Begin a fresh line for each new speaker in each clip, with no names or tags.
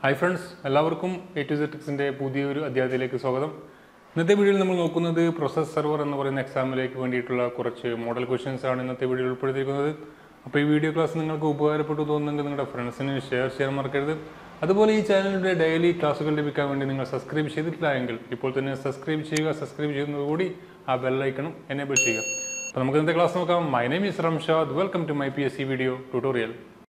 hi friends എല്ലാവർക്കും A to സെറ്റിക്സിൻ്റെ പുതിയൊരു അധ്യായത്തിലേക്ക് സ്വാഗതം ഇന്നത്തെ വീഡിയോയിൽ നമ്മൾ നോക്കുന്നത് പ്രോസസ് സെർവർ എന്ന് പറയുന്ന എക്സാമിലേക്ക് വേണ്ടിയിട്ടുള്ള കുറച്ച് മോഡൽ ക്വസ്റ്റ്യൻസ് ആണ് ഇന്നത്തെ വീഡിയോയിൽ ഉൾപ്പെടുത്തിയിരിക്കുന്നത് അപ്പോൾ ഈ വീഡിയോ ക്ലാസ് നിങ്ങൾക്ക് ഉപകാരപ്പെട്ടു തോന്നുന്നെങ്കിൽ നിങ്ങളുടെ ഫ്രണ്ട്സിന് ഷെയർ ചെയ്യാൻ മറക്കരുത് അതുപോലെ ഈ ചാനലിൻ്റെ ഡെയിലി ക്ലാസ്സുകൾ ലഭിക്കാൻ വേണ്ടി നിങ്ങൾ സബ്സ്ക്രൈബ് ചെയ്തിട്ടില്ല എങ്കിൽ ഇപ്പോൾ തന്നെ സബ്സ്ക്രൈബ് ചെയ്യുക സബ്സ്ക്രൈബ് ചെയ്യുന്നതുകൂടി ആ ബെല്ലൈക്കണം എനേബിൾ ചെയ്യുക അപ്പോൾ നമുക്ക് ഇന്നത്തെ ക്ലാസ് നോക്കാം my name is Ramshad welcome to my P S C video tutorial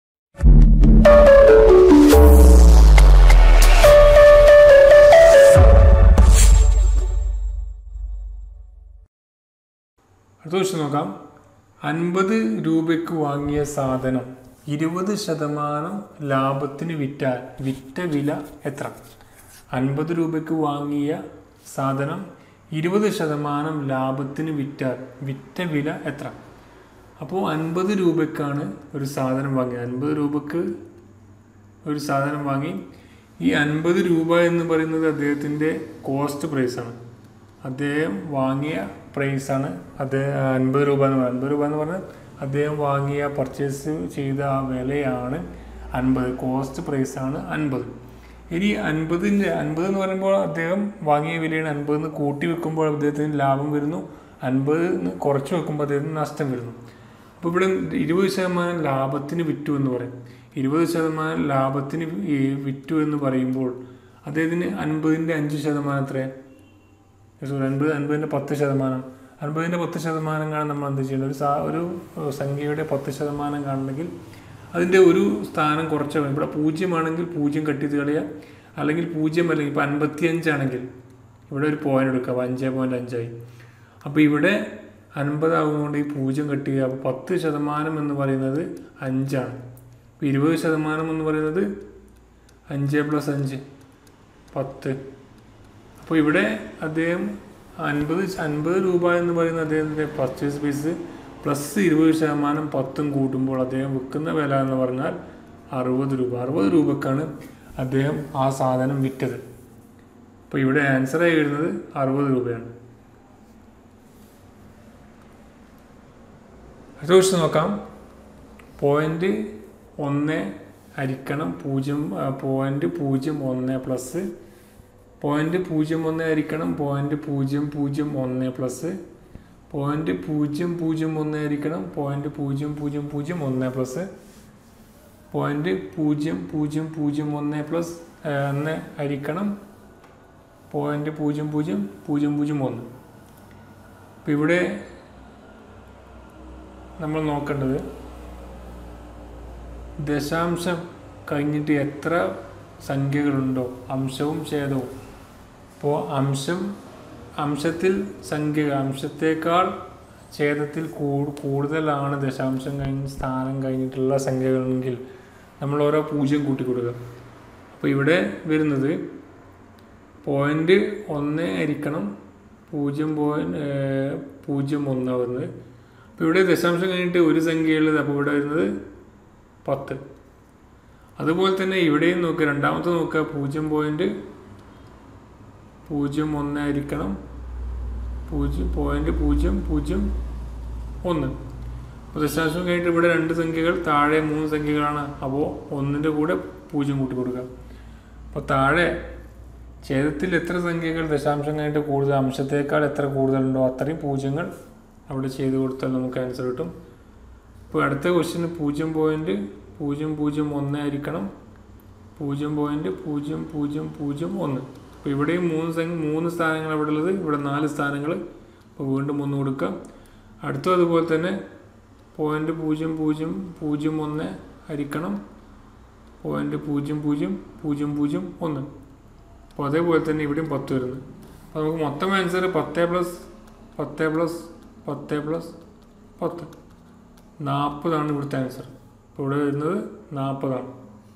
അടുത്ത ക്വസ്റ്റ്യൻ നോക്കാം അൻപത് രൂപയ്ക്ക് വാങ്ങിയ സാധനം ഇരുപത് ശതമാനം ലാഭത്തിന് വിറ്റാൽ വിറ്റ വില എത്ര അൻപത് രൂപയ്ക്ക് വാങ്ങിയ സാധനം ഇരുപത് ശതമാനം ലാഭത്തിന് വിറ്റാൽ വിറ്റ വില എത്ര അപ്പോൾ അൻപത് രൂപയ്ക്കാണ് ഒരു സാധനം വാങ്ങിയത് അൻപത് രൂപയ്ക്ക് ഒരു സാധനം വാങ്ങി ഈ അൻപത് രൂപ എന്ന് പറയുന്നത് അദ്ദേഹത്തിൻ്റെ കോസ്റ്റ് പ്രൈസാണ് അദ്ദേഹം വാങ്ങിയ പ്രൈസാണ് അദ്ദേഹം അൻപത് രൂപ എന്ന് പറയുന്നത് അൻപത് രൂപ എന്ന് പറഞ്ഞാൽ അദ്ദേഹം വാങ്ങിയ പർച്ചേസ് ചെയ്ത ആ വിലയാണ് അൻപത് കോസ്റ്റ് പ്രൈസാണ് അൻപത് ഇനി അൻപതിൻ്റെ അൻപത് എന്ന് പറയുമ്പോൾ അദ്ദേഹം വാങ്ങിയ വിലയാണ് അൻപത് എന്ന് കൂട്ടി വെക്കുമ്പോൾ അദ്ദേഹത്തിന് ലാഭം വരുന്നു അൻപത് കുറച്ച് വെക്കുമ്പോൾ അദ്ദേഹത്തിന് നഷ്ടം വരുന്നു അപ്പോൾ ഇവിടെ ഇരുപത് ശതമാനം ലാഭത്തിന് വിറ്റു എന്ന് പറയും ഇരുപത് ശതമാനം ലാഭത്തിന് ഈ വിറ്റു എന്ന് പറയുമ്പോൾ അദ്ദേഹത്തിന് അൻപതിൻ്റെ അഞ്ച് ശതമാനം എത്രയാണ് സോറി അൻപത് അൻപതിൻ്റെ പത്ത് ശതമാനം അൻപതിൻ്റെ പത്ത് ശതമാനം കാണാൻ നമ്മൾ എന്ത് ചെയ്യേണ്ടത് ഒരു സാ ഒരു സംഖ്യയുടെ പത്ത് ശതമാനം കാണണമെങ്കിൽ അതിൻ്റെ ഒരു സ്ഥാനം കുറച്ച് വേണം ഇവിടെ പൂജ്യമാണെങ്കിൽ പൂജ്യം കട്ട് ചെയ്ത് കളയുക അല്ലെങ്കിൽ പൂജ്യം അല്ലെങ്കിൽ ഇപ്പോൾ അൻപത്തി അഞ്ചാണെങ്കിൽ ഇവിടെ ഒരു പോയിന്റ് എടുക്കുക അപ്പോൾ അഞ്ച് പോയിൻറ്റ് അഞ്ചായി അപ്പോൾ ഇവിടെ അൻപതാകുന്നതുകൊണ്ട് ഈ പൂജ്യം കട്ട് ചെയ്യുക അപ്പോൾ പത്ത് ശതമാനം എന്ന് പറയുന്നത് അഞ്ചാണ് ഇപ്പോൾ ഇരുപത് ശതമാനം എന്ന് പറയുന്നത് അഞ്ച് പ്ലസ് അഞ്ച് പത്ത് അപ്പോൾ ഇവിടെ അദ്ദേഹം അൻപത് അൻപത് രൂപ എന്ന് പറയുന്ന അദ്ദേഹത്തിൻ്റെ പർച്ചേസ് ഫീസ് പ്ലസ് ഇരുപത് ശതമാനം പത്തും കൂട്ടുമ്പോൾ അദ്ദേഹം വിൽക്കുന്ന വില എന്ന് പറഞ്ഞാൽ അറുപത് രൂപ അറുപത് രൂപക്കാണ് അദ്ദേഹം ആ സാധനം വിറ്റത് അപ്പോൾ ഇവിടെ ആൻസറായി വരുന്നത് അറുപത് രൂപയാണ് അടുത്ത ക്വസ്റ്റ്യൻ നോക്കാം പോയിന്റ് ഒന്ന് ഹരിക്കണം പൂജ്യം പോയിന്റ് പൂജ്യം ഒന്ന് പ്ലസ് പോയിന്റ് പൂജ്യം ഒന്ന് ഹരിക്കണം പോയിന്റ് പൂജ്യം പൂജ്യം ഒന്ന് പ്ലസ് പോയിന്റ് പൂജ്യം പൂജ്യം ഒന്ന് ഹരിക്കണം പോയിന്റ് പൂജ്യം പൂജ്യം പൂജ്യം ഒന്ന് പ്ലസ് പോയിന്റ് പൂജ്യം പൂജ്യം പൂജ്യം ഒന്ന് പ്ലസ് ഒന്ന് ഹരിക്കണം പോയിന്റ് പൂജ്യം പൂജ്യം പൂജ്യം പൂജ്യം ഒന്ന് അപ്പം ഇവിടെ നമ്മൾ നോക്കേണ്ടത് ദശാംശം കഴിഞ്ഞിട്ട് എത്ര സംഖ്യകളുണ്ടോ അംശവും ഛേദവും അപ്പോൾ അംശം അംശത്തിൽ സംഖ്യ അംശത്തേക്കാൾ ഛേദത്തിൽ കൂടുതലാണ് ദശാംശം കഴിഞ്ഞ് സ്ഥാനം കഴിഞ്ഞിട്ടുള്ള സംഖ്യകളെങ്കിൽ നമ്മൾ ഓരോ പൂജ്യം കൂട്ടി കൊടുക്കുക അപ്പോൾ ഇവിടെ വരുന്നത് പോയിന്റ് ഒന്ന് ആയിരിക്കണം പൂജ്യം പോയിന്റ് പൂജ്യം ഒന്നാണ് വരുന്നത് അപ്പോൾ ഇവിടെ ദശാംശം കഴിഞ്ഞിട്ട് ഒരു സംഖ്യയുള്ളത് അപ്പോൾ ഇവിടെ വരുന്നത് പത്ത് അതുപോലെ തന്നെ ഇവിടെയും നോക്കുക രണ്ടാമത്തെ നോക്കുക പൂജ്യം പോയിന്റ് പൂജ്യം ഒന്നായിരിക്കണം പൂജ്യം പോയിന്റ് പൂജ്യം പൂജ്യം ഒന്ന് അപ്പോൾ ദശാംശം കഴിഞ്ഞിട്ട് ഇവിടെ രണ്ട് സംഖ്യകൾ താഴെ മൂന്ന് സംഖ്യകളാണ് അപ്പോൾ ഒന്നിൻ്റെ കൂടെ പൂജ്യം കൂട്ടി കൊടുക്കുക അപ്പോൾ താഴെ ഛേദത്തിൽ എത്ര സംഖ്യകൾ ദശാംശം കഴിഞ്ഞിട്ട് കൂടുതൽ അംശത്തേക്കാൾ എത്ര കൂടുതലുണ്ടോ അത്രയും പൂജ്യങ്ങൾ അവിടെ ചെയ്ത് കൊടുത്താൽ നമുക്ക് ആൻസർ കിട്ടും ഇപ്പോൾ അടുത്ത ക്വസ്റ്റ്യന് പൂജ്യം പോയിന്റ് പൂജ്യം പൂജ്യം ഒന്ന് ആയിരിക്കണം പൂജ്യം പോയിന്റ് പൂജ്യം പൂജ്യം പൂജ്യം ഒന്ന് അപ്പോൾ ഇവിടെയും മൂന്ന് സംഖ്യ മൂന്ന് സ്ഥാനങ്ങൾ ഇവിടെ ഉള്ളത് ഇവിടെ നാല് സ്ഥാനങ്ങൾ അപ്പോൾ വീണ്ടും ഒന്ന് കൊടുക്കാം അടുത്തും അതുപോലെ തന്നെ പോയിന്റ് പൂജ്യം പൂജ്യം പൂജ്യം ഒന്ന് ഹരിക്കണം പോയിന്റ് പൂജ്യം പൂജ്യം പൂജ്യം പൂജ്യം ഒന്ന് അപ്പോൾ അതേപോലെ തന്നെ ഇവിടെയും പത്ത് വരുന്നു അപ്പോൾ നമുക്ക് മൊത്തം ആൻസർ പത്ത് പ്ലസ് പത്ത് പ്ലസ് പത്ത് പ്ലസ് പത്ത് നാൽപ്പതാണ് ഇവിടുത്തെ ആൻസർ ഇപ്പോൾ ഇവിടെ വരുന്നത് നാൽപ്പതാണ്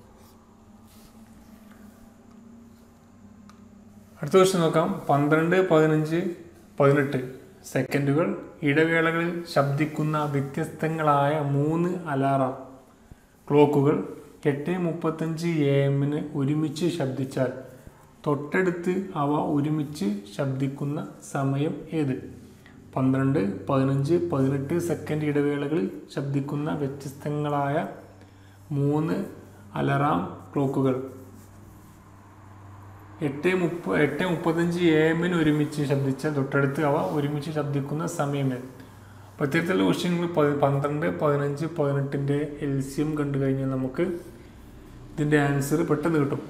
അടുത്ത ക്വസ്റ്റ്യൻ നോക്കാം പന്ത്രണ്ട് പതിനഞ്ച് പതിനെട്ട് സെക്കൻഡുകൾ ഇടവേളകളിൽ ശബ്ദിക്കുന്ന വ്യത്യസ്തങ്ങളായ മൂന്ന് അലാറാം ക്ലോക്കുകൾ എട്ട് മുപ്പത്തഞ്ച് എ എമ്മിന് ഒരുമിച്ച് ശബ്ദിച്ചാൽ തൊട്ടടുത്ത് അവ ഒരുമിച്ച് ശബ്ദിക്കുന്ന സമയം ഏത് പന്ത്രണ്ട് പതിനഞ്ച് പതിനെട്ട് സെക്കൻഡ് ഇടവേളകളിൽ ശബ്ദിക്കുന്ന വ്യത്യസ്തങ്ങളായ മൂന്ന് അലറാം ക്ലോക്കുകൾ എട്ട് മുപ്പ എട്ട് മുപ്പത്തഞ്ച് എ എമ്മിന് ഒരുമിച്ച് ശബ്ദിച്ചാൽ തൊട്ടടുത്ത് അവ ഒരുമിച്ച് ശബ്ദിക്കുന്ന സമയം ഏത് അപ്പോൾ ഇത്തരത്തിലുള്ള ക്വസ്റ്റ്യങ്ങൾ പന്ത്രണ്ട് പതിനഞ്ച് പതിനെട്ടിൻ്റെ എൽ സി എം കണ്ടു കഴിഞ്ഞാൽ നമുക്ക് ഇതിൻ്റെ ആൻസർ പെട്ടെന്ന് കിട്ടും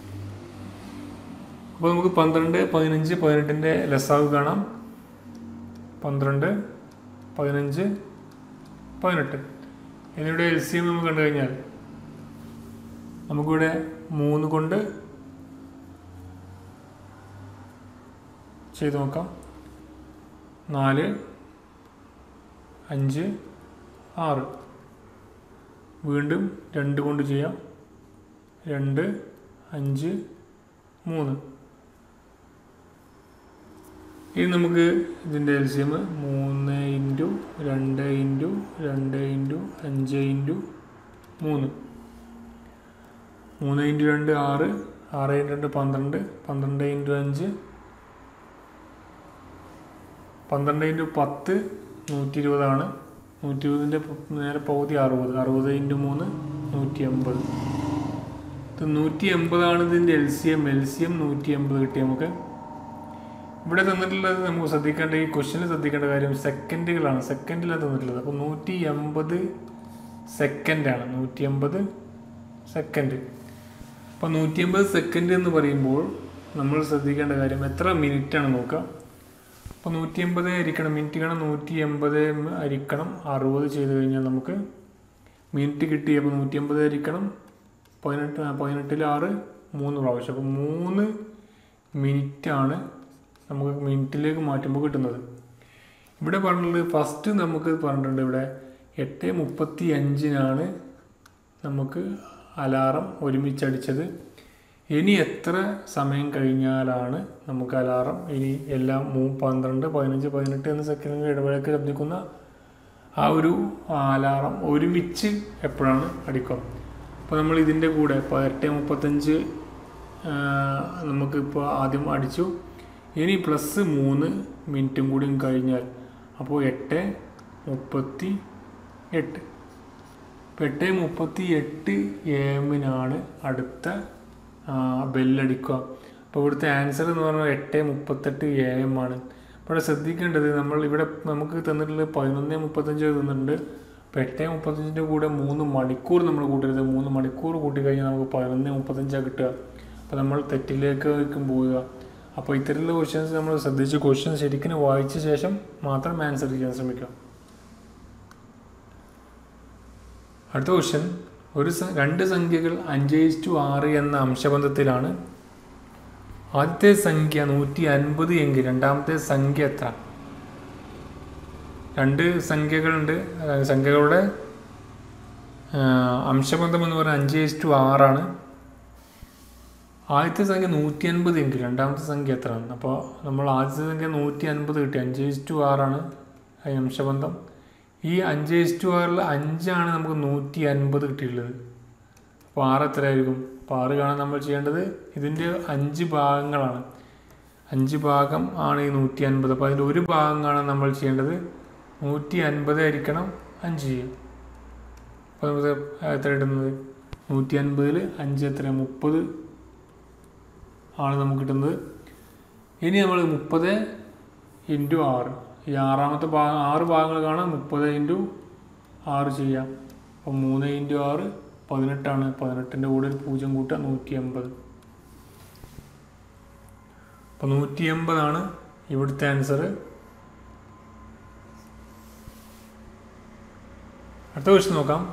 അപ്പോൾ നമുക്ക് പന്ത്രണ്ട് പതിനഞ്ച് പതിനെട്ടിൻ്റെ ലസാവ് കാണാം പന്ത്രണ്ട് പതിനഞ്ച് പതിനെട്ട് എന്നിവിടെ എൽ സി എം നമ്മൾ കണ്ടു കഴിഞ്ഞാൽ നമുക്കിവിടെ മൂന്ന് കൊണ്ട് ചെയ്ത് നോക്കാം നാല് അഞ്ച് ആറ് വീണ്ടും രണ്ട് കൊണ്ട് ചെയ്യാം രണ്ട് അഞ്ച് മൂന്ന് ഇനി നമുക്ക് ഇതിൻ്റെ എൽ സി എം മൂന്ന് ഇൻറ്റു രണ്ട് ഇൻറ്റു രണ്ട് ഇൻറ്റു അഞ്ച് ഇൻറ്റു മൂന്ന് മൂന്ന് ഇൻറ്റു രണ്ട് ആറ് ആറ് ഇൻറ്റു രണ്ട് പന്ത്രണ്ട് പന്ത്രണ്ട് ഇൻറ്റു അഞ്ച് പന്ത്രണ്ട് ഇൻറ്റു പത്ത് നൂറ്റി ഇരുപതാണ് നൂറ്റി ഇരുപതിൻ്റെ നേരെ പകുതി അറുപത് അറുപത് ഇൻറ്റു മൂന്ന് നൂറ്റി എൺപത് ഇത് നൂറ്റി എൺപതാണ് ഇതിൻ്റെ L C M L C M നൂറ്റി എൺപത് കിട്ടി നമുക്ക് ഇവിടെ തന്നിട്ടുള്ളത് നമുക്ക് ശ്രദ്ധിക്കേണ്ട ഈ ക്വസ്റ്റ്യനിൽ ശ്രദ്ധിക്കേണ്ട കാര്യം സെക്കൻഡുകളാണ് സെക്കൻഡിലാണ് തന്നിട്ടുള്ളത് അപ്പോൾ നൂറ്റി എൺപത് സെക്കൻഡാണ് നൂറ്റി എൺപത് സെക്കൻഡ് അപ്പോൾ നൂറ്റി എൺപത് സെക്കൻഡ് എന്ന് പറയുമ്പോൾ നമ്മൾ ശ്രദ്ധിക്കേണ്ട കാര്യം എത്ര മിനിറ്റാണ് നോക്കുക അപ്പോൾ നൂറ്റി എൺപത് അരിക്കണം മിനിറ്റ് കാണാൻ നൂറ്റി എൺപത് അരിക്കണം അറുപത് ചെയ്ത് കഴിഞ്ഞാൽ നമുക്ക് മിനിറ്റ് കിട്ടി അപ്പോൾ നൂറ്റി എൺപത് അരിക്കണം പതിനെട്ട് പതിനെട്ടിൽ ആറ് മൂന്ന് പ്രാവശ്യം അപ്പോൾ മൂന്ന് മിനിറ്റാണ് നമുക്ക് മിനിറ്റിലേക്ക് മാറ്റുമ്പോൾ കിട്ടുന്നത് ഇവിടെ പറഞ്ഞിട്ടുള്ളത് ഫസ്റ്റ് നമുക്ക് പറഞ്ഞിട്ടുണ്ട് ഇവിടെ എട്ട് മുപ്പത്തി അഞ്ചിനാണ് നമുക്ക് അലാറം ഒരുമിച്ചടിച്ചത് ഇനി എത്ര സമയം കഴിഞ്ഞാലാണ് നമുക്ക് അലാറം ഇനി എല്ലാം മൂ പന്ത്രണ്ട് പതിനഞ്ച് പതിനെട്ട് എന്ന സെക്കൻഡിൽ ഇടവേളയ്ക്ക് ശബ്ദിക്കുന്ന ആ ഒരു അലാറം ഒരുമിച്ച് എപ്പോഴാണ് അടിക്കുക അപ്പോൾ നമ്മൾ ഇതിൻ്റെ കൂടെ ഇപ്പോൾ എട്ട് മുപ്പത്തഞ്ച് നമുക്കിപ്പോൾ ആദ്യം അടിച്ചു ഇനി പ്ലസ് മൂന്ന് മിനിറ്റും കൂടിയും കഴിഞ്ഞാൽ അപ്പോൾ എട്ട് മുപ്പത്തി എട്ട് ഇപ്പോൾ എട്ട് മുപ്പത്തി എട്ട് എമ്മിനാണ് അടുത്ത ബെല്ലടിക്കുക അപ്പോൾ ഇവിടുത്തെ ആൻസർ എന്ന് പറഞ്ഞാൽ എട്ട് മുപ്പത്തെട്ട് എ എം ആണ് ഇവിടെ ശ്രദ്ധിക്കേണ്ടത് നമ്മൾ ഇവിടെ നമുക്ക് തന്നിട്ടുള്ളത് പതിനൊന്ന് മുപ്പത്തഞ്ച് തന്നിട്ടുണ്ട് അപ്പോൾ എട്ട് മുപ്പത്തഞ്ചിൻ്റെ കൂടെ മൂന്ന് മണിക്കൂർ നമ്മൾ കൂട്ടരുത് മൂന്ന് മണിക്കൂർ കൂട്ടി കഴിഞ്ഞാൽ നമുക്ക് പതിനൊന്ന് മുപ്പത്തഞ്ചാണ് കിട്ടുക അപ്പോൾ നമ്മൾ തെറ്റിലേക്ക് പോവുക അപ്പോൾ ഇത്തരത്തിലുള്ള ക്വസ്റ്റ്യൻസ് നമ്മൾ ശ്രദ്ധിച്ച് ക്വസ്റ്റ്യൻ ശരിക്കും വായിച്ച ശേഷം മാത്രം ആൻസർ ചെയ്യാൻ ശ്രമിക്കുക അടുത്ത ക്വസ്റ്റ്യൻ ഒരു സ- രണ്ട് സംഖ്യകൾ അഞ്ച് ടു ആറ് എന്ന അംശബന്ധത്തിലാണ് ആദ്യത്തെ സംഖ്യ നൂറ്റി അൻപത് എങ്കിൽ രണ്ടാമത്തെ സംഖ്യ എത്ര രണ്ട് സംഖ്യകളുണ്ട് അതായത് സംഖ്യകളുടെ ആ, അംശബന്ധം എന്ന് പറയുന്നത് അഞ്ച് ടു ആറാണ് ആദ്യത്തെ സംഖ്യ നൂറ്റി അൻപത് എങ്കിൽ രണ്ടാമത്തെ സംഖ്യ എത്രയാണ് അപ്പോൾ നമ്മൾ ആദ്യത്തെ സംഖ്യ നൂറ്റി അൻപത് കിട്ടി അഞ്ച് ടു ആറാണ് ഈ അംശബന്ധം ഈ അഞ്ച് ടു ആറിൽ അഞ്ചാണ് നമുക്ക് നൂറ്റി അൻപത് കിട്ടിയിട്ടുള്ളത് അപ്പോൾ ആറ് എത്രയായിരിക്കും അപ്പോൾ ആറ് കാണാൻ നമ്മൾ ചെയ്യേണ്ടത് ഇതിൻ്റെ അഞ്ച് ഭാഗങ്ങളാണ് അഞ്ച് ഭാഗം ആണ് ഈ നൂറ്റി അൻപത് അപ്പോൾ അതിൻ്റെ ഒരു ഭാഗം കാണാൻ നമ്മൾ ചെയ്യേണ്ടത് നൂറ്റി അൻപത് ആയിരിക്കണം അഞ്ച് ചെയ്യും അപ്പോൾ നമുക്ക് എത്ര ഇടുന്നത് നൂറ്റി അൻപതിൽ അഞ്ച് എത്ര മുപ്പത് ആണ് നമുക്ക് കിട്ടുന്നത് ഇനി നമ്മൾ മുപ്പത് ഇൻറ്റു ആറ് ഈ ആറാമത്തെ ഭാഗം ആറ് ഭാഗങ്ങൾ കാണാം മുപ്പത് ഇൻറ്റു ആറ് ചെയ്യാം അപ്പം മൂന്ന് ഇൻറ്റു ആറ് പതിനെട്ടാണ് പതിനെട്ടിൻ്റെ കൂടെ ഒരു പൂജ്യം കൂട്ടുക നൂറ്റി എൺപത് അപ്പം നൂറ്റി എൺപതാണ് ഇവിടുത്തെ ആൻസർ അടുത്ത ക്വസ്റ്റ്യൻ നോക്കാം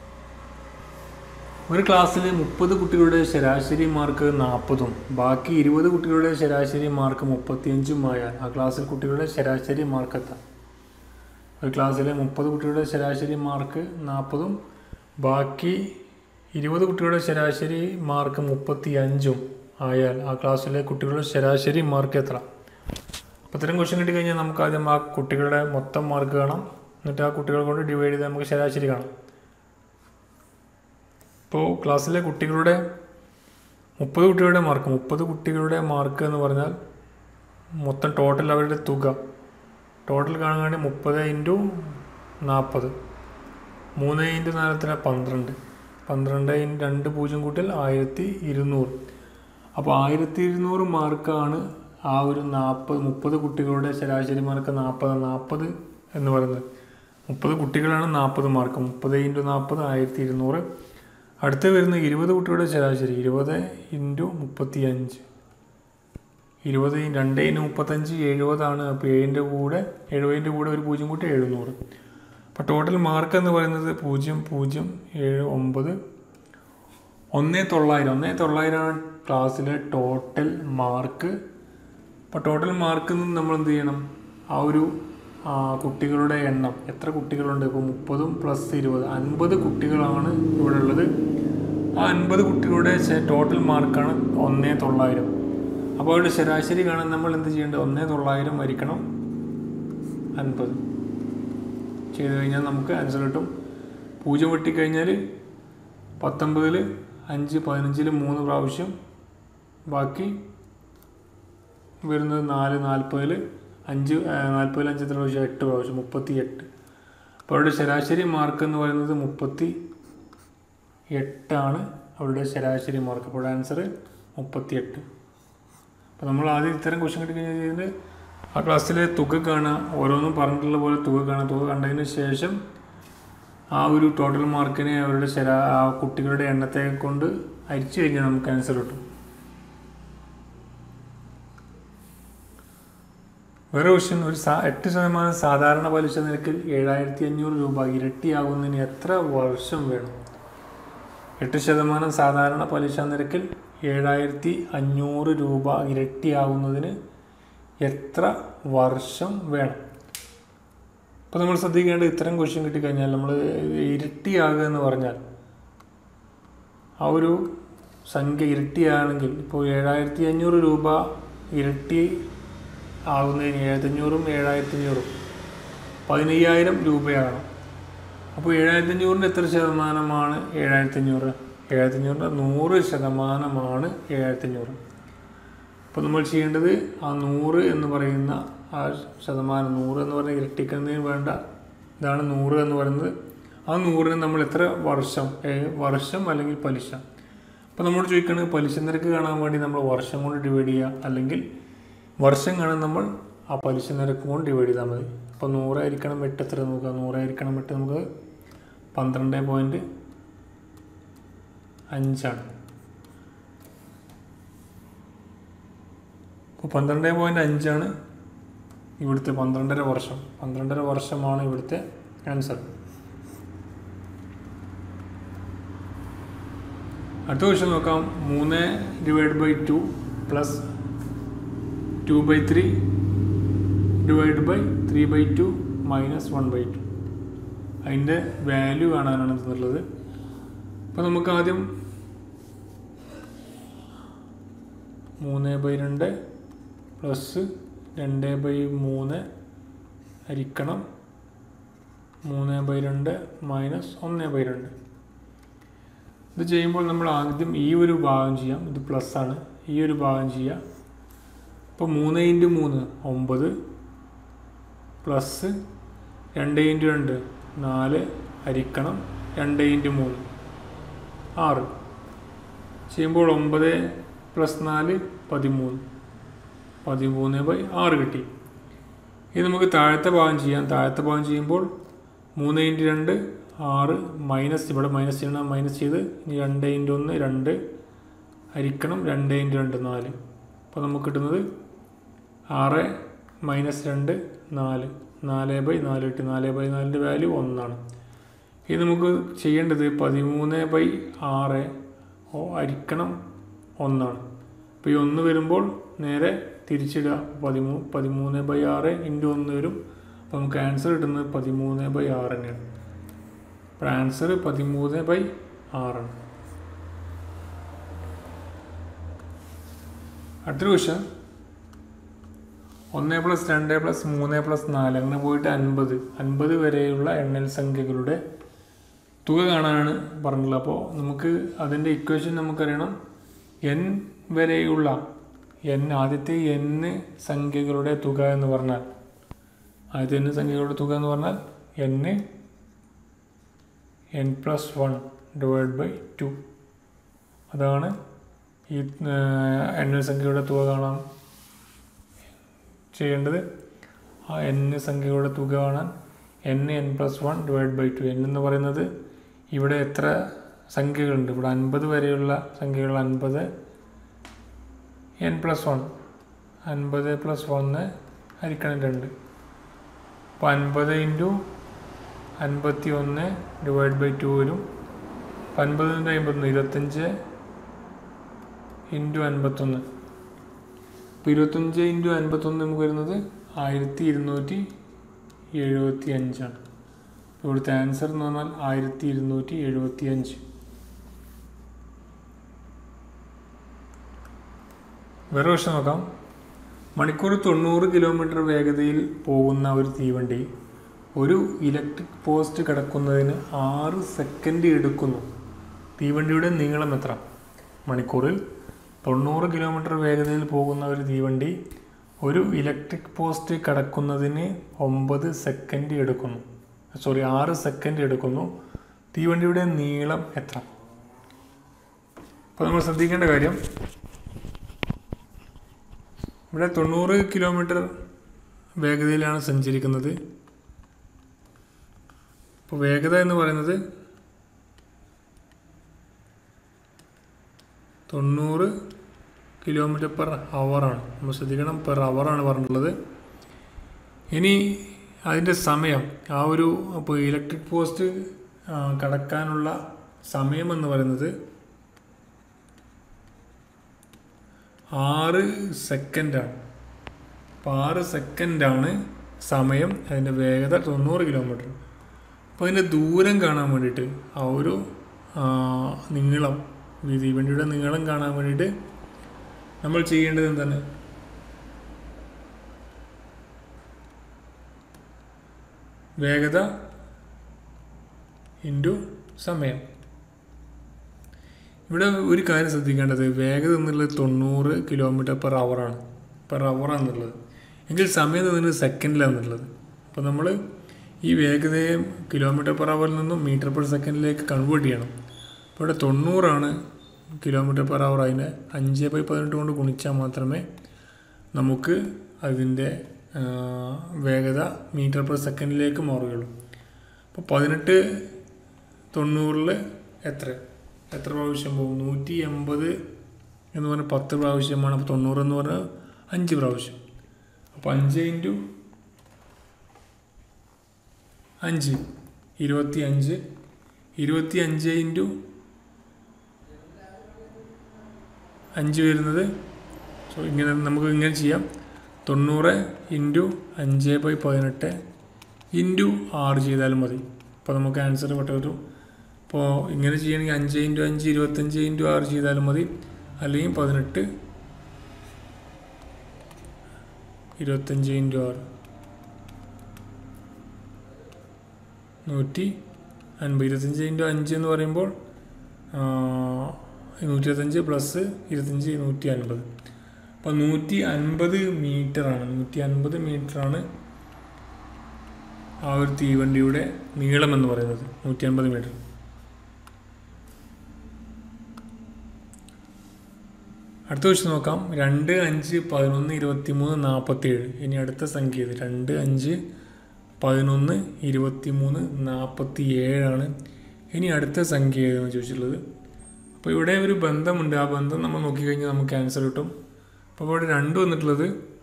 ഒരു ക്ലാസ്സിൽ മുപ്പത് കുട്ടികളുടെ ശരാശരി മാർക്ക് നാൽപ്പതും ബാക്കി ഇരുപത് കുട്ടികളുടെ ശരാശരി മാർക്ക് മുപ്പത്തിയഞ്ചും ആയാൽ ആ ക്ലാസ്സിൽ കുട്ടികളുടെ ശരാശരി മാർക്ക് എത്താം ഒരു ക്ലാസ്സിലെ മുപ്പത് കുട്ടികളുടെ ശരാശരി മാർക്ക് നാൽപ്പതും ബാക്കി ഇരുപത് കുട്ടികളുടെ ശരാശരി മാർക്ക് മുപ്പത്തി അഞ്ചും ആയാൽ ആ ക്ലാസ്സിലെ കുട്ടികളുടെ ശരാശരി മാർക്ക് എത്ര അപ്പോൾ ഇത്തരം ക്വസ്റ്റ്യൻ കിട്ടി കഴിഞ്ഞാൽ നമുക്ക് ആദ്യം ആ കുട്ടികളുടെ മൊത്തം മാർക്ക് കാണാം എന്നിട്ട് ആ കുട്ടികൾ കൊണ്ട് ഡിവൈഡ് ചെയ്ത് നമുക്ക് ശരാശരി കാണാം ഇപ്പോൾ ക്ലാസ്സിലെ കുട്ടികളുടെ മുപ്പത് കുട്ടികളുടെ മാർക്ക് മുപ്പത് കുട്ടികളുടെ മാർക്ക് എന്ന് പറഞ്ഞാൽ മൊത്തം ടോട്ടൽ അവരുടെ തുക ടോട്ടൽ കാണാൻ വേണ്ടി മുപ്പത് ഇൻറ്റു നാൽപ്പത് മൂന്ന് ഇൻറ്റു നാലത്തിന് പന്ത്രണ്ട് പന്ത്രണ്ട് ഇൻറ്റു രണ്ട് പൂജ്യം കൂട്ടിൽ ആയിരത്തി ഇരുന്നൂറ് അപ്പോൾ ആയിരത്തി ഇരുന്നൂറ് മാർക്കാണ് ആ ഒരു നാൽപ്പത് മുപ്പത് കുട്ടികളുടെ ശരാശരി മാർക്ക് നാൽപ്പത് നാൽപ്പത് എന്ന് പറയുന്നത് മുപ്പത് കുട്ടികളാണ് നാൽപ്പത് മാർക്ക് മുപ്പത് ഇൻറ്റു നാൽപ്പത് ആയിരത്തി ഇരുന്നൂറ് അടുത്ത് വരുന്ന ഇരുപത് കുട്ടികളുടെ ശരാശരി ഇരുപത് ഇൻറ്റു മുപ്പത്തി അഞ്ച് ഇരുപത് രണ്ട് ഇൻറ്റു മുപ്പത്തഞ്ച് എഴുപതാണ് അപ്പോൾ ഏഴിൻ്റെ കൂടെ എഴുപതിൻ്റെ കൂടെ ഒരു പൂജ്യം കൂട്ടി എഴുന്നൂറ് അപ്പോൾ ടോട്ടൽ മാർക്ക് എന്ന് പറയുന്നത് പൂജ്യം പൂജ്യം ഏഴ് ഒമ്പത് ഒന്നേ തൊള്ളായിരം ഒന്നേ തൊള്ളായിരമാണ് ക്ലാസ്സിലെ ടോട്ടൽ മാർക്ക് അപ്പോൾ ടോട്ടൽ മാർക്കിൽ നിന്ന് നമ്മൾ എന്ത് ചെയ്യണം ആ ഒരു ആ, കുട്ടികളുടെ എണ്ണം എത്ര കുട്ടികളുണ്ട് ഇപ്പോൾ മുപ്പതും പ്ലസ് ഇരുപത് അൻപത് കുട്ടികളാണ് ഇവിടെ ഉള്ളത് ആ അൻപത് കുട്ടികളുടെ ശ- ടോട്ടൽ മാർക്കാണ് ഒന്നേ തൊള്ളായിരം അപ്പോൾ അവരുടെ ശരാശരി കാണാൻ നമ്മൾ എന്ത് ചെയ്യേണ്ടത് ഒന്നേ തൊള്ളായിരം വരിക്കണം അൻപത് ചെയ്ത് കഴിഞ്ഞാൽ നമുക്ക് ആൻസർ കിട്ടും പൂജ്യം വെട്ടിക്കഴിഞ്ഞാൽ പത്തൊമ്പതിൽ അഞ്ച് പതിനഞ്ചിൽ മൂന്ന് പ്രാവശ്യം ബാക്കി വരുന്നത് നാല് നാൽപ്പതിൽ അഞ്ച് നാൽപ്പതിൽ അഞ്ച് എത്ര പ്രാവശ്യം എട്ട് പ്രാവശ്യം മുപ്പത്തി എട്ട് അപ്പോൾ അവരുടെ ശരാശരി മാർക്ക് എന്ന് പറയുന്നത് മുപ്പത്തി എട്ടാണ് അവരുടെ ശരാശരി മാർക്ക് അപ്പോൾ ആൻസർ മുപ്പത്തി എട്ട് അപ്പോൾ നമ്മൾ ആദ്യം ഇത്തരം ക്വസ്റ്റ്യൻ കിട്ടി കഴിഞ്ഞാൽ ആ ക്ലാസ്സിലെ തുക കാണുക ഓരോന്നും പറഞ്ഞിട്ടുള്ള പോലെ തുക കാണുക തുക കണ്ടതിന് ശേഷം ആ ഒരു ടോട്ടൽ മാർക്കിനെ അവരുടെ ശരാ ആ കുട്ടികളുടെ എണ്ണത്തെ കൊണ്ട് അരിച്ചു കഴിഞ്ഞാൽ നമുക്ക് ആൻസർ കിട്ടും വേറെ ക്വസ്റ്റ്യൻ ഒരു സാ എട്ട് ശതമാനം സാധാരണ പലിശ നിരക്കിൽ ഏഴായിരത്തി അഞ്ഞൂറ് രൂപ ഇരട്ടിയാകുന്നതിന് എത്ര വർഷം വേണം എട്ട് ശതമാനം സാധാരണ പലിശ നിരക്കിൽ ഏഴായിരത്തി അഞ്ഞൂറ് രൂപ ഇരട്ടിയാകുന്നതിന് എത്ര വർഷം വേണം അപ്പോൾ നമ്മൾ ശ്രദ്ധിക്കേണ്ട ഇത്തരം ക്വസ്റ്റ്യൻ കിട്ടിക്കഴിഞ്ഞാൽ നമ്മൾ ഇരട്ടിയാകുക എന്ന് പറഞ്ഞാൽ ആ ഒരു സംഖ്യ ഇരട്ടിയാണെങ്കിൽ ഇപ്പോൾ ഏഴായിരത്തി അഞ്ഞൂറ് രൂപ ഇരട്ടി ആകുന്നതിന് ഏഴത്തഞ്ഞൂറും ഏഴായിരത്തി അഞ്ഞൂറും പതിനയ്യായിരം രൂപയാണ് അപ്പോൾ ഏഴായിരത്തി അഞ്ഞൂറിൻ്റെ എത്ര ശതമാനമാണ് ഏഴായിരത്തി അഞ്ഞൂറ് ഏഴായിരത്തി അഞ്ഞൂറിൻ്റെ നൂറ് ശതമാനമാണ് ഏഴായിരത്തി അഞ്ഞൂറ് അപ്പോൾ നമ്മൾ ചെയ്യേണ്ടത് ആ നൂറ് എന്ന് പറയുന്ന ആ ശതമാനം നൂറ് എന്ന് പറഞ്ഞാൽ ഇരട്ടിക്കുന്നതിന് വേണ്ട ഇതാണ് നൂറ് എന്ന് പറയുന്നത് ആ നൂറിന് നമ്മൾ എത്ര വർഷം ഏ, വർഷം അല്ലെങ്കിൽ പലിശ അപ്പോൾ നമ്മൾ ചോദിക്കുന്നത് പലിശ നിരക്ക് കാണാൻ വേണ്ടി നമ്മൾ വർഷം കൊണ്ട് ഡിവൈഡ് ചെയ്യുക അല്ലെങ്കിൽ വർഷം കാണാൻ നമ്മൾ ആ പലിശ നിരക്ക് കൊണ്ട് ഡിവൈഡ് ചെയ്താൽ മതി അപ്പോൾ നൂറായിരിക്കണം എട്ട് എത്ര നോക്കുക നൂറായിരിക്കണം എട്ട് നമുക്ക് പന്ത്രണ്ട് പോയിൻറ്റ് അഞ്ചാണ് ഇപ്പോൾ പന്ത്രണ്ട് പോയിൻറ്റ് അഞ്ചാണ് ഇവിടുത്തെ പന്ത്രണ്ടര വർഷം പന്ത്രണ്ടര വർഷമാണ് ഇവിടുത്തെ ആൻസർ അടുത്ത ക്വസ്റ്റ്യൻ നോക്കാം മൂന്ന് divide by two plus two by three divide by three by two minus one by two അതിൻ്റെ വാല്യൂ കാണാനാണ് തന്നുള്ളത് അപ്പോൾ നമുക്ക് ആദ്യം മൂന്ന് ബൈ രണ്ട് പ്ലസ് രണ്ട് ബൈ മൂന്ന് ഹരിക്കണം മൂന്ന് ബൈ രണ്ട് മൈനസ് ഒന്ന് ബൈ രണ്ട് ഇത് ചെയ്യുമ്പോൾ നമ്മൾ ആദ്യം ഈ ഒരു ഭാഗം ചെയ്യാം ഇത് പ്ലസ് ആണ് ഈ ഒരു ഭാഗം ചെയ്യാം ഇപ്പോൾ മൂന്ന് ഇൻറ്റു മൂന്ന് ഒമ്പത് പ്ലസ് രണ്ട് ഇൻറ്റു രണ്ട് നാല് ഹരിക്കണം രണ്ട് ഇൻറ്റു മൂന്ന് ആറ് ചെയ്യുമ്പോൾ ഒമ്പത് പ്ലസ് നാല് പതിമൂന്ന് പതിമൂന്ന് ബൈ ആറ് കിട്ടി ഇത് നമുക്ക് താഴത്തെ ഭാഗം ചെയ്യാം താഴത്തെ ഭാഗം ചെയ്യുമ്പോൾ മൂന്ന് ഇൻറ്റു രണ്ട് ആറ് മൈനസ് ഇവിടെ മൈനസ് ചെയ്യണം മൈനസ് ചെയ്ത് ഇനി രണ്ട് ഇൻറ്റു ഒന്ന് രണ്ട് ഹരിക്കണം രണ്ട് ഇൻറ്റു രണ്ട് നാല് അപ്പോൾ നമുക്ക് കിട്ടുന്നത് ആറ് മൈനസ് രണ്ട് നാല് നാല് ബൈ നാല് കിട്ടി നാല് ബൈ നാലിൻ്റെ വാല്യൂ ഒന്നാണ് ഇത് നമുക്ക് ചെയ്യേണ്ടത് പതിമൂന്ന് ബൈ ആറ് ഓ ഹരിക്കണം ഒന്നാണ് അപ്പോൾ ഈ ഒന്ന് വരുമ്പോൾ നേരെ തിരിച്ചിടുക പതിമൂ പതിമൂന്ന് ബൈ ആറ് ഇൻറ്റു ഒന്ന് വരും അപ്പോൾ നമുക്ക് ആൻസർ കിട്ടുന്നത് പതിമൂന്ന് ബൈ ആറ് തന്നെയാണ് അപ്പോൾ ആൻസർ പതിമൂന്ന് ബൈ ആറാണ് അടുത്തൊരു ക്വസ്റ്റ്യൻ ഒന്ന് പ്ലസ് രണ്ട് പ്ലസ് മൂന്ന് പ്ലസ് നാല് അങ്ങനെ പോയിട്ട് അൻപത് അൻപത് വരെയുള്ള എണ്ണൽ സംഖ്യകളുടെ തുക കാണാനാണ് പറഞ്ഞിട്ടുള്ളത് അപ്പോൾ നമുക്ക് അതിൻ്റെ ഇക്വേഷൻ നമുക്കറിയണം എൻ വരെയുള്ള എൻ ആദ്യത്തെ എൻ സംഖ്യകളുടെ തുക എന്ന് പറഞ്ഞാൽ ആദ്യത്തെ എൻ സംഖ്യകളുടെ തുക എന്ന് പറഞ്ഞാൽ N N plus one divide by two അതാണ് ഈ എൻ സംഖ്യയുടെ തുക കാണാൻ ചെയ്യേണ്ടത് ആ എൻ സംഖ്യയുടെ തുക കാണാൻ N N plus one divide by two N എന്ന് പറയുന്നത് ഇവിടെ എത്ര സംഖ്യകളുണ്ട് ഇവിടെ അൻപത് വരെയുള്ള സംഖ്യകൾ അൻപത് എൻ പ്ലസ് വൺ അൻപത് പ്ലസ് ഒന്ന് ഹരിക്കണം രണ്ട് അപ്പോൾ അൻപത് ഇൻറ്റു അൻപത്തി ഒന്ന് ഡിവൈഡ് ബൈ ടു വരും അപ്പോൾ അൻപതിൻ്റെ അമ്പത്തൊന്ന് ഇരുപത്തഞ്ച് ഇൻറ്റു അൻപത്തൊന്ന് അപ്പോൾ ഇരുപത്തഞ്ച് ഇൻറ്റു അൻപത്തൊന്ന് നമുക്ക് വരുന്നത് ആയിരത്തി ഇരുന്നൂറ്റി എഴുപത്തി അഞ്ചാണ് ഇവിടുത്തെ ആൻസർ എന്ന് പറഞ്ഞാൽ ആയിരത്തി ഇരുന്നൂറ്റി എഴുപത്തി അഞ്ച് വേറെ പ്രശ്നം നോക്കാം മണിക്കൂർ തൊണ്ണൂറ് കിലോമീറ്റർ വേഗതയിൽ പോകുന്ന ഒരു തീവണ്ടി ഒരു ഇലക്ട്രിക് പോസ്റ്റ് കിടക്കുന്നതിന് ആറ് സെക്കൻഡ് എടുക്കുന്നു തീവണ്ടിയുടെ നീളം എത്ര മണിക്കൂറിൽ തൊണ്ണൂറ് കിലോമീറ്റർ വേഗതയിൽ പോകുന്ന ഒരു തീവണ്ടി ഒരു ഇലക്ട്രിക് പോസ്റ്റ് കടക്കുന്നതിന് ഒമ്പത് സെക്കൻഡ് എടുക്കുന്നു സോറി ആറ് സെക്കൻഡ് എടുക്കുന്നു തീവണ്ടിയുടെ നീളം എത്ര അപ്പോൾ നമ്മൾ ശ്രദ്ധിക്കേണ്ട കാര്യം ഇവിടെ തൊണ്ണൂറ് കിലോമീറ്റർ വേഗതയിലാണ് സഞ്ചരിക്കുന്നത് ഇപ്പോൾ വേഗത എന്ന് പറയുന്നത് തൊണ്ണൂറ് കിലോമീറ്റർ പെർ ആണ് നമ്മൾ ശ്രദ്ധിക്കണം പെർ ആണ് പറഞ്ഞിട്ടുള്ളത് ഇനി അതിൻ്റെ സമയം ആ ഒരു അപ്പോൾ ഇലക്ട്രിക് പോസ്റ്റ് ആ, കടക്കാനുള്ള സമയം എന്ന് പറയുന്നത് ആറ് സെക്കൻഡാണ് അപ്പോൾ ആറ് സെക്കൻഡാണ് സമയം അതിൻ്റെ വേഗത തൊണ്ണൂറ് കിലോമീറ്റർ അപ്പോൾ അതിൻ്റെ ദൂരം കാണാൻ വേണ്ടിയിട്ട് ആ ഒരു ആ, നീളം ഈ തീവണ്ടിയുടെ നീളം കാണാൻ വേണ്ടിയിട്ട് നമ്മൾ ചെയ്യേണ്ടത് എന്താണ് വേഗത ഇൻറ്റു സമയം ഇവിടെ ഒരു കാര്യം ശ്രദ്ധിക്കേണ്ടത് വേഗത എന്നുള്ളത് തൊണ്ണൂറ് കിലോമീറ്റർ പെർ ആണ് പെർ ആണെന്നുള്ളത് എങ്കിൽ സമയം എന്നുള്ളത് സെക്കൻഡിലാണെന്നുള്ളത് അപ്പോൾ നമ്മൾ ഈ വേഗതയെ കിലോമീറ്റർ പെർ അവറിൽ നിന്നും മീറ്റർ പെർ സെക്കൻഡിലേക്ക് കൺവേർട്ട് ചെയ്യണം അപ്പോൾ ഇവിടെ തൊണ്ണൂറാണ് കിലോമീറ്റർ പെർ അവർ അതിനെ അഞ്ച് ബൈ പതിനെട്ട് കൊണ്ട് ഗുണിച്ചാൽ മാത്രമേ നമുക്ക് അതിൻ്റെ ആ, വേഗത മീറ്റർ പെർ സെക്കൻഡിലേക്ക് മാറുകയുള്ളൂ അപ്പോൾ പതിനെട്ട് തൊണ്ണൂറിൽ എത്ര എത്ര പ്രാവശ്യം പോകും നൂറ്റി എൺപത് എന്ന് പറഞ്ഞാൽ പത്ത് പ്രാവശ്യമാണ് അപ്പോൾ തൊണ്ണൂറ് എന്ന് പറഞ്ഞാൽ അഞ്ച് പ്രാവശ്യം അപ്പോൾ അഞ്ച് ഇൻറ്റു അഞ്ച് ഇരുപത്തി അഞ്ച് ഇരുപത്തി അഞ്ച് ഇൻറ്റു അഞ്ച് വരുന്നത് സോ ഇങ്ങനെ നമുക്ക് ഇങ്ങനെ ചെയ്യാം തൊണ്ണൂറ് ഇൻറ്റു അഞ്ച് ബൈ പതിനെട്ട് ഇൻറ്റു ആറ് ചെയ്താലും മതി അപ്പോൾ നമുക്ക് ആൻസർ പെട്ടെന്ന് വരും അപ്പോൾ ഇങ്ങനെ ചെയ്യണമെങ്കിൽ അഞ്ച് ഇൻറ്റു അഞ്ച് ഇരുപത്തഞ്ച് ഇൻറ്റു ആറ് ചെയ്താലും മതി അല്ലെങ്കിൽ പതിനെട്ട് ഇരുപത്തഞ്ച് ഇൻറ്റു ആറ് നൂറ്റി അൻപത് ഇരുപത്തഞ്ച് ഇൻറ്റു അഞ്ച് എന്ന് പറയുമ്പോൾ ആ, നൂറ്റി ഇരുപത്തഞ്ച് പ്ലസ് ഇരുപത്തഞ്ച് നൂറ്റി അൻപത് അപ്പോൾ നൂറ്റി അൻപത് മീറ്ററാണ് നൂറ്റി അൻപത് മീറ്ററാണ് ആ ഒരു തീവണ്ടിയുടെ നീളം എന്ന് പറയുന്നത് നൂറ്റി അൻപത് മീറ്റർ അടുത്ത ക്വസ്റ്റ്യൻ നോക്കാം രണ്ട് അഞ്ച് പതിനൊന്ന് ഇരുപത്തി മൂന്ന് നാൽപ്പത്തി ഏഴ് ഇനി അടുത്ത സംഖ്യ ഇത് രണ്ട് അഞ്ച് പതിനൊന്ന് ഇരുപത്തി മൂന്ന് നാൽപ്പത്തി ഏഴാണ് ഇനി അടുത്ത സംഖ്യ ഏതെന്ന് ചോദിച്ചിട്ടുള്ളത് അപ്പോൾ ഇവിടെ ഒരു ബന്ധമുണ്ട് ആ ബന്ധം നമ്മൾ നോക്കിക്കഴിഞ്ഞാൽ നമുക്ക് ആൻസർ കിട്ടും അപ്പോൾ ഇവിടെ രണ്ട് വന്നിട്ടുള്ളത്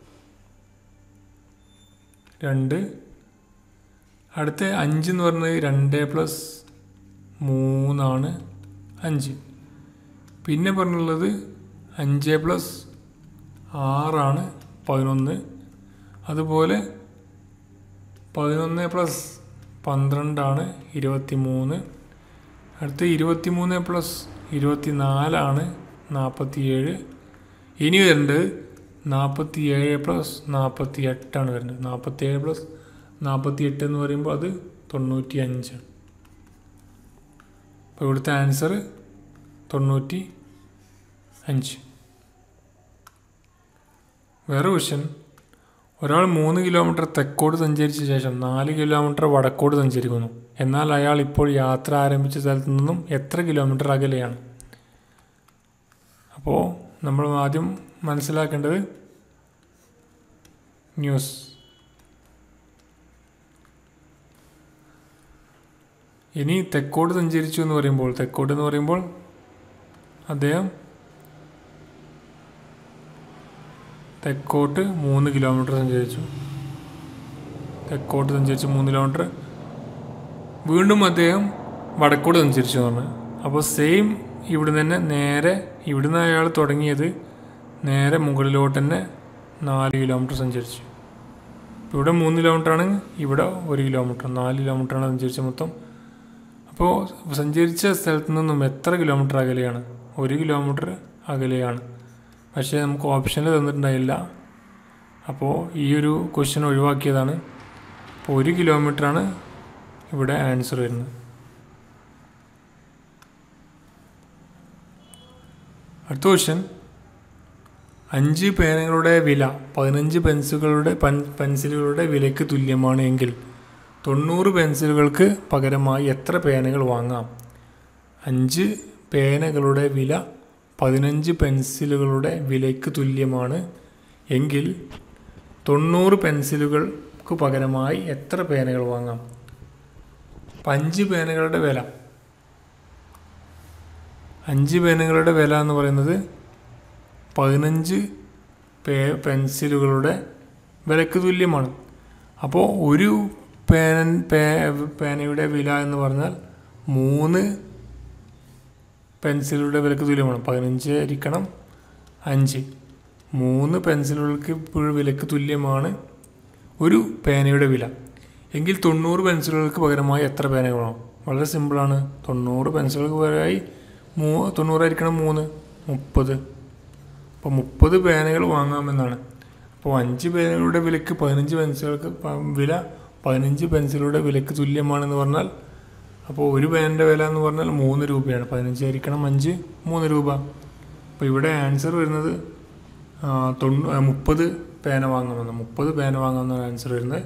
രണ്ട് അടുത്ത അഞ്ച് എന്ന് പറയുന്നത് രണ്ട് പ്ലസ് മൂന്നാണ് അഞ്ച് പിന്നെ പറഞ്ഞുള്ളത് അഞ്ച് പ്ലസ് ആറാണ് പതിനൊന്ന് അതുപോലെ പതിനൊന്ന് പ്ലസ് പന്ത്രണ്ടാണ് ഇരുപത്തി മൂന്ന് അടുത്ത ഇരുപത്തി മൂന്ന് പ്ലസ് ഇരുപത്തി നാലാണ് നാൽപ്പത്തി ഏഴ് ഇനി വരുന്നത് നാൽപ്പത്തി ഏഴ് പ്ലസ് നാൽപ്പത്തി എട്ടാണ് വരുന്നത് നാൽപ്പത്തി ഏഴ് പ്ലസ് നാൽപ്പത്തി എട്ട് എന്ന് പറയുമ്പോൾ അത് തൊണ്ണൂറ്റി അഞ്ചാണ് അപ്പോൾ ഇവിടുത്തെ ആൻസർ തൊണ്ണൂറ്റി അഞ്ച് വേറെ ക്വസ്റ്റ്യൻ ഒരാൾ മൂന്ന് കിലോമീറ്റർ തെക്കോട്ട് സഞ്ചരിച്ച ശേഷം നാല് കിലോമീറ്റർ വടക്കോട്ട് സഞ്ചരിക്കുന്നു എന്നാൽ അയാൾ ഇപ്പോൾ യാത്ര ആരംഭിച്ച സ്ഥലത്തു നിന്നും എത്ര കിലോമീറ്റർ അകലെയാണ് അപ്പോൾ അപ്പോൾ നമ്മൾ ആദ്യം മനസ്സിലാക്കേണ്ടത് ന്യൂസ് ഇനി തെക്കോട്ട് സഞ്ചരിച്ചു എന്ന് പറയുമ്പോൾ തെക്കോട്ട് എന്ന് പറയുമ്പോൾ അദ്ദേഹം തെക്കോട്ട് മൂന്ന് കിലോമീറ്റർ സഞ്ചരിച്ചു തെക്കോട്ട് സഞ്ചരിച്ച് മൂന്ന് കിലോമീറ്റർ വീണ്ടും അദ്ദേഹം വടക്കോട്ട് സഞ്ചരിച്ചു എന്ന് പറഞ്ഞു അപ്പോൾ സെയിം ഇവിടെ തന്നെ നേരെ ഇവിടുന്ന് അയാൾ തുടങ്ങിയത് നേരെ മുകളിലോട്ട് തന്നെ നാല് കിലോമീറ്റർ സഞ്ചരിച്ചു ഇവിടെ മൂന്ന് കിലോമീറ്റർ ആണ് ഇവിടെ ഒരു കിലോമീറ്റർ നാല് കിലോമീറ്ററാണ് സഞ്ചരിച്ചത് മൊത്തം അപ്പോൾ സഞ്ചരിച്ച സ്ഥലത്തു നിന്നും എത്ര കിലോമീറ്റർ അകലെയാണ് ഒരു കിലോമീറ്റർ അകലെയാണ് പക്ഷേ നമുക്ക് ഓപ്ഷനിൽ തന്നിട്ടുണ്ടായില്ല അപ്പോൾ ഈ ഒരു ക്വസ്റ്റ്യൻ ഒഴിവാക്കിയതാണ് അപ്പോൾ ഒരു കിലോമീറ്ററാണ് ഇവിടെ ആൻസർ വരുന്നത് അടുത്ത ക്വസ്റ്റ്യൻ അഞ്ച് പേനകളുടെ വില പതിനഞ്ച് പെൻസിലുകളുടെ പൻ പെൻസിലുകളുടെ വിലയ്ക്ക് തുല്യമാണ് എങ്കിൽ തൊണ്ണൂറ് പെൻസിലുകൾക്ക് പകരമായി എത്ര പേനകൾ വാങ്ങാം അഞ്ച് പേനകളുടെ വില പതിനഞ്ച് പെൻസിലുകളുടെ വിലയ്ക്ക് തുല്യമാണ് എങ്കിൽ തൊണ്ണൂറ് പെൻസിലുകൾക്ക് പകരമായി എത്ര പേനകൾ വാങ്ങാം അപ്പം അഞ്ച് പേനകളുടെ വില അഞ്ച് പേനകളുടെ വില എന്ന് പറയുന്നത് പതിനഞ്ച് പേ പെൻസിലുകളുടെ വിലക്ക് തുല്യമാണ് അപ്പോൾ ഒരു പേന പേ പേനയുടെ വില എന്ന് പറഞ്ഞാൽ മൂന്ന് പെൻസിലുകളുടെ വിലക്ക് തുല്യമാണ് പതിനഞ്ച് ആയിരിക്കണം അഞ്ച് മൂന്ന് പെൻസിലുകൾക്ക് ഇപ്പോൾ വിലക്ക് തുല്യമാണ് ഒരു പേനയുടെ വില എങ്കിൽ തൊണ്ണൂറ് പെൻസിലുകൾക്ക് പകരമായി എത്ര പേനകൾ വേണം വളരെ സിമ്പിളാണ് തൊണ്ണൂറ് പെൻസിലുകൾക്ക് പകരമായി മൂ തൊണ്ണൂറായിരിക്കണം മൂന്ന് മുപ്പത് അപ്പോൾ മുപ്പത് പേനകൾ വാങ്ങാമെന്നാണ് അപ്പോൾ അഞ്ച് പേനകളുടെ വിലക്ക് പതിനഞ്ച് പെൻസിലുകൾക്ക് പ- വില പതിനഞ്ച് പെൻസിലുകളുടെ വിലക്ക് തുല്യമാണെന്ന് പറഞ്ഞാൽ അപ്പോൾ ഒരു പേനൻ്റെ വില എന്ന് പറഞ്ഞാൽ മൂന്ന് രൂപയാണ് പതിനഞ്ച് ആയിരിക്കണം അഞ്ച് മൂന്ന് രൂപ അപ്പോൾ ഇവിടെ ആൻസർ വരുന്നത് ആ, തൊണ്ണൂ ആ, മുപ്പത് പേന വാങ്ങാമെന്ന് മുപ്പത് പേന വാങ്ങാമെന്നാണ് ആൻസർ വരുന്നത്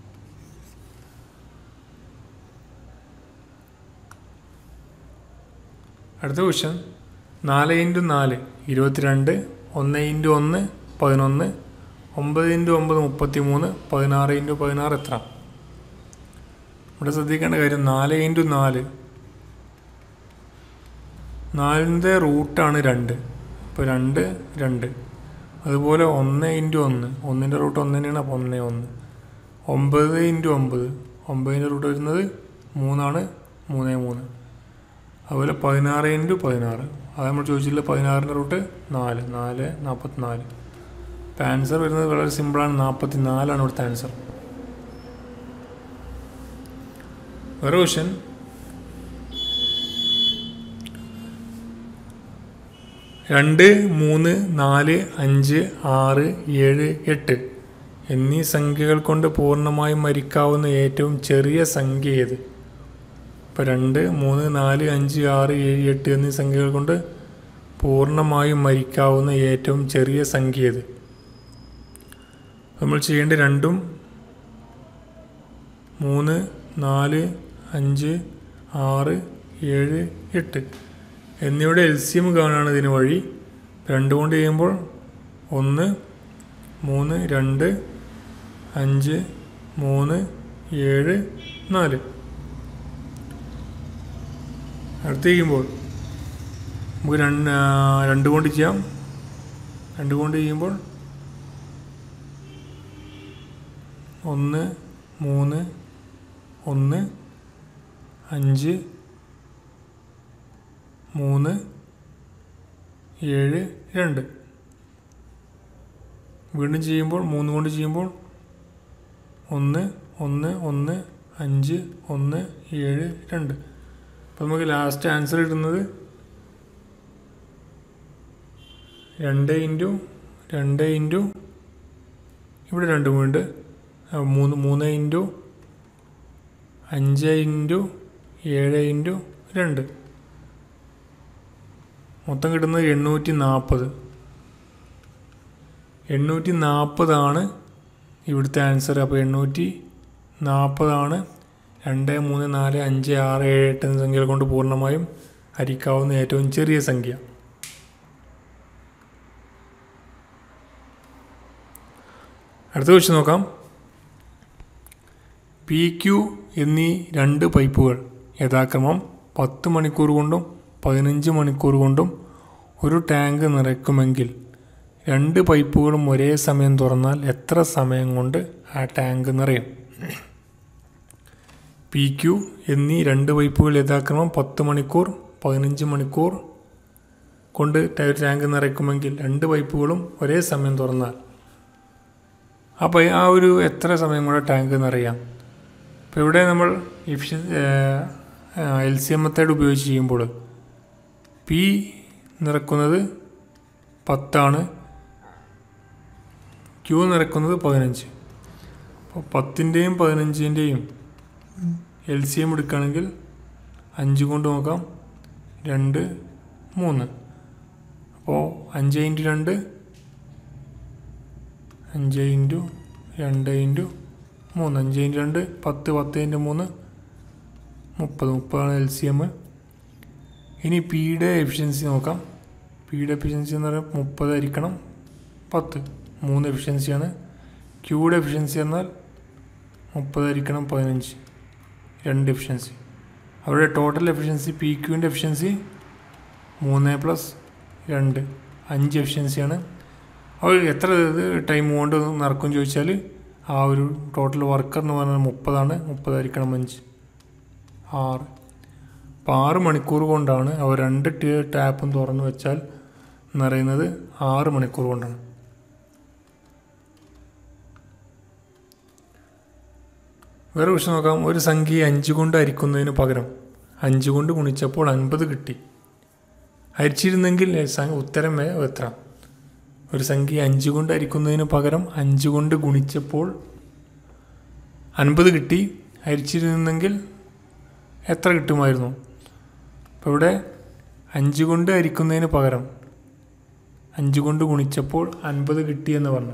അടുത്ത ക്വസ്റ്റ്യൻ നാല് ഇൻറ്റു നാല് ഇരുപത്തിരണ്ട് ഒന്ന് ഇൻറ്റു ഒന്ന് പതിനൊന്ന് ഒമ്പത് ഇൻറ്റു ഒമ്പത് മുപ്പത്തി മൂന്ന് പതിനാറ് ഇൻറ്റു പതിനാറ് എത്ര ഇവിടെ ശ്രദ്ധിക്കേണ്ട കാര്യം നാല് ഇൻറ്റു നാല് നാലിൻ്റെ റൂട്ടാണ് രണ്ട് ഇപ്പോൾ രണ്ട് രണ്ട് അതുപോലെ ഒന്ന് ഇൻറ്റു ഒന്ന് ഒന്നിൻ്റെ റൂട്ട് ഒന്ന് തന്നെയാണ് അപ്പോൾ ഒന്ന് ഒന്ന് ഒമ്പത് ഇൻറ്റു ഒമ്പത് ഒമ്പതിൻ്റെ റൂട്ട് വരുന്നത് മൂന്നാണ് മൂന്ന് മൂന്ന് അതുപോലെ പതിനാറ് ഇൻറ്റു പതിനാറ് അത് നമ്മൾ ചോദിച്ചില്ല പതിനാറിൻ്റെ റൂട്ട് നാല് നാല് നാൽപ്പത്തി നാല് ഇപ്പം ആൻസർ വരുന്നത് വളരെ സിമ്പിളാണ് നാൽപ്പത്തി നാലാണ് ഇവിടുത്തെ ആൻസർ വേറെ ക്വസ്റ്റ്യൻ രണ്ട് മൂന്ന് നാല് അഞ്ച് ആറ് ഏഴ് എട്ട് എന്നീ സംഖ്യകൾ കൊണ്ട് പൂർണ്ണമായും മരിക്കാവുന്ന ഏറ്റവും ചെറിയ സംഖ്യ ഏത് ഇപ്പോൾ രണ്ട് മൂന്ന് നാല് അഞ്ച് ആറ് ഏഴ് എട്ട് എന്നീ സംഖ്യകൾ കൊണ്ട് പൂർണ്ണമായും മരിക്കാവുന്ന ഏറ്റവും ചെറിയ സംഖ്യ ഏത് നമ്മൾ ചെയ്യേണ്ട രണ്ടും മൂന്ന് നാല് അഞ്ച് ആറ് ഏഴ് എട്ട് എന്നിവയുടെ എൽ സി എം കാണാണ് ഇതിന് വഴി രണ്ട് കൊണ്ട് ചെയ്യുമ്പോൾ ഒന്ന് മൂന്ന് രണ്ട് അഞ്ച് മൂന്ന് ഏഴ് നാല് അടുത്ത് ചെയ്യുമ്പോൾ നമുക്ക് രണ്ട് ആ, രണ്ട് കൊണ്ട് ചെയ്യാം രണ്ട് കൊണ്ട് ചെയ്യുമ്പോൾ ഒന്ന് മൂന്ന് ഒന്ന് അഞ്ച് മൂന്ന് ഏഴ് രണ്ട് വീണ്ടും ചെയ്യുമ്പോൾ മൂന്ന് കൊണ്ട് ചെയ്യുമ്പോൾ ഒന്ന് ഒന്ന് ഒന്ന് അഞ്ച് ഒന്ന് ഏഴ് രണ്ട് അപ്പോൾ നമുക്ക് ലാസ്റ്റ് ആൻസർ കിട്ടുന്നത് രണ്ട് ഇൻറ്റു രണ്ട് ഇൻറ്റു ഇവിടെ രണ്ട് വീണ്ട് ആ, മൂന്ന് മൂന്ന് ഇൻറ്റു അഞ്ച് ഇൻറ്റു ഏഴ് ഇൻറ്റു രണ്ട് മൊത്തം കിട്ടുന്നത് എണ്ണൂറ്റി നാൽപ്പത് എണ്ണൂറ്റി നാൽപ്പതാണ് ഇവിടുത്തെ ആൻസർ അപ്പോൾ എണ്ണൂറ്റി നാൽപ്പതാണ് രണ്ട് മൂന്ന് നാല് അഞ്ച് ആറ് ഏഴ് എട്ട് എന്ന സംഖ്യകൾ കൊണ്ട് പൂർണ്ണമായും ഹരിക്കാവുന്ന ഏറ്റവും ചെറിയ സംഖ്യ അടുത്ത ക്വസ്റ്റ്യൻ നോക്കാം പി ക്യു എന്നീ രണ്ട് പൈപ്പുകൾ യഥാക്രമം പത്ത് മണിക്കൂർ കൊണ്ടും പതിനഞ്ച് മണിക്കൂർ കൊണ്ടും ഒരു ടാങ്ക് നിറയ്ക്കുമെങ്കിൽ രണ്ട് പൈപ്പുകളും ഒരേ സമയം തുറന്നാൽ എത്ര സമയം കൊണ്ട് ആ ടാങ്ക് നിറയും പി ക്യു എന്നീ രണ്ട് പൈപ്പുകൾ യഥാക്രമം പത്ത് മണിക്കൂർ പതിനഞ്ച് മണിക്കൂർ കൊണ്ട് ട- ടാങ്ക് നിറയ്ക്കുമെങ്കിൽ രണ്ട് പൈപ്പുകളും ഒരേ സമയം തുറന്നാൽ ആ പൈ ആ ഒരു എത്ര സമയം കൊണ്ട് ടാങ്ക് നിറയാം അപ്പോൾ ഇവിടെ നമ്മൾ efficient L C M method ഉപയോഗിച്ച് ചെയ്യുമ്പോൾ പി നിറക്കുന്നത് പത്താണ് ക്യൂ നിറക്കുന്നത് പതിനഞ്ച് അപ്പോൾ പത്തിൻ്റെയും പതിനഞ്ചിൻ്റെയും എൽ സി എം എടുക്കുകയാണെങ്കിൽ അഞ്ച് കൊണ്ട് നോക്കാം രണ്ട് മൂന്ന് അപ്പോൾ അഞ്ച് ഇൻറ്റു രണ്ട് അഞ്ച് ഇൻറ്റു രണ്ട് ഇൻറ്റു മൂന്ന് അഞ്ച് ഇൻറ്റു രണ്ട് പത്ത് പത്ത് ഇൻറ്റു മൂന്ന് മുപ്പത് മുപ്പതാണ് എൽ സി എം ഇനി പിയുടെ എഫിഷ്യൻസി നോക്കാം പിയുടെ എഫിഷ്യൻസി എന്ന് പറയുമ്പോൾ മുപ്പതായിരിക്കണം പത്ത് മൂന്ന് എഫിഷ്യൻസിയാണ് ക്യൂയുടെ എഫിഷ്യൻസി എന്നാൽ മുപ്പതായിരിക്കണം പതിനഞ്ച് രണ്ട് എഫിഷ്യൻസി അവരുടെ ടോട്ടൽ എഫിഷ്യൻസി പി ക്യൂവിൻ്റെ എഫിഷ്യൻസി മൂന്ന് പ്ലസ് രണ്ട് അഞ്ച് എഫിഷ്യൻസിയാണ് അവർ എത്ര ഇത് ടൈം കൊണ്ട് നടക്കും ചോദിച്ചാൽ ആ ഒരു ടോട്ടൽ വർക്കർ എന്ന് പറഞ്ഞാൽ മുപ്പതാണ് മുപ്പതായിരിക്കണം അഞ്ച് ആറ് അപ്പോൾ ആറ് മണിക്കൂർ കൊണ്ടാണ് അവർ രണ്ട് ടി- ടാപ്പും തുറന്നു വെച്ചാൽ നിറയുന്നത് ആറ് മണിക്കൂർ കൊണ്ടാണ് വേറെ പ്രശ്നം നോക്കാം ഒരു സംഖ്യ അഞ്ച് കൊണ്ട് അരിക്കുന്നതിന് പകരം അഞ്ച് കൊണ്ട് ഗുണിച്ചപ്പോൾ അൻപത് കിട്ടി അരിച്ചിരുന്നെങ്കിൽ സ- ഉത്തരം വേ- എത്ര ഒരു സംഖ്യ അഞ്ച് കൊണ്ട് അരിക്കുന്നതിന് പകരം അഞ്ച് കൊണ്ട് ഗുണിച്ചപ്പോൾ അൻപത് കിട്ടി അരിച്ചിരുന്നെങ്കിൽ എത്ര കിട്ടുമായിരുന്നു അപ്പോൾ ഇവിടെ അഞ്ച് കൊണ്ട് അരിക്കുന്നതിന് പകരം അഞ്ച് കൊണ്ട് ഗുണിച്ചപ്പോൾ അൻപത് കിട്ടിയെന്ന് പറഞ്ഞു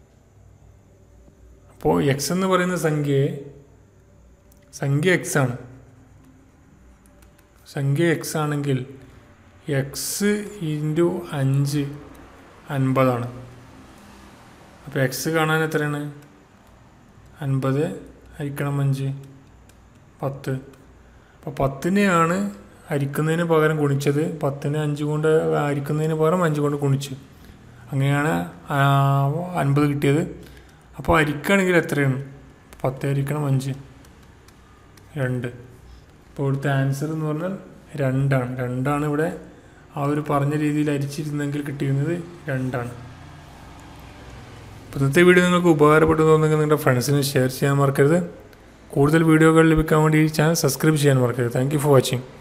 അപ്പോൾ എക്സ് എന്ന് പറയുന്ന സംഖ്യയെ സംഖ്യ എക്സ് ആണ് സംഖ്യ എക്സ് ആണെങ്കിൽ എക്സ് ഇൻറ്റു അഞ്ച് അൻപതാണ് അപ്പോൾ എക്സ് കാണാൻ എത്രയാണ് അൻപത് ഹരിക്കണം അഞ്ച് പത്ത് അപ്പോൾ പത്തിനെയാണ് അരിക്കുന്നതിന് പകരം ഗുണിച്ചത് പത്തിന് അഞ്ച് കൊണ്ട് അരിക്കുന്നതിന് പകരം അഞ്ച് കൊണ്ട് ഗുണിച്ച് അങ്ങനെയാണ് ആ അൻപത് കിട്ടിയത് അപ്പോൾ അരിക്കുകയാണെങ്കിൽ എത്രയാണ് പത്ത് അരിക്കണം അഞ്ച് രണ്ട് അപ്പോൾ ഇവിടുത്തെ ആൻസർ എന്ന് പറഞ്ഞാൽ രണ്ടാണ് രണ്ടാണ് ഇവിടെ ആ ഒരു പറഞ്ഞ രീതിയിൽ അരിച്ചിരുന്നെങ്കിൽ കിട്ടിയിരുന്നത് രണ്ടാണ് അപ്പോൾ ഇന്നത്തെ വീഡിയോ നിങ്ങൾക്ക് ഉപകാരപ്പെട്ടു തോന്നുന്നെങ്കിൽ നിങ്ങളുടെ ഫ്രണ്ട്സിന് ഷെയർ ചെയ്യാൻ മറക്കരുത് കൂടുതൽ വീഡിയോകൾ ലഭിക്കാൻ വേണ്ടി ഈ ചാനൽ സബ്സ്ക്രൈബ് ചെയ്യാൻ മറക്കരുത് താങ്ക് യു ഫോർ വാച്ചിങ്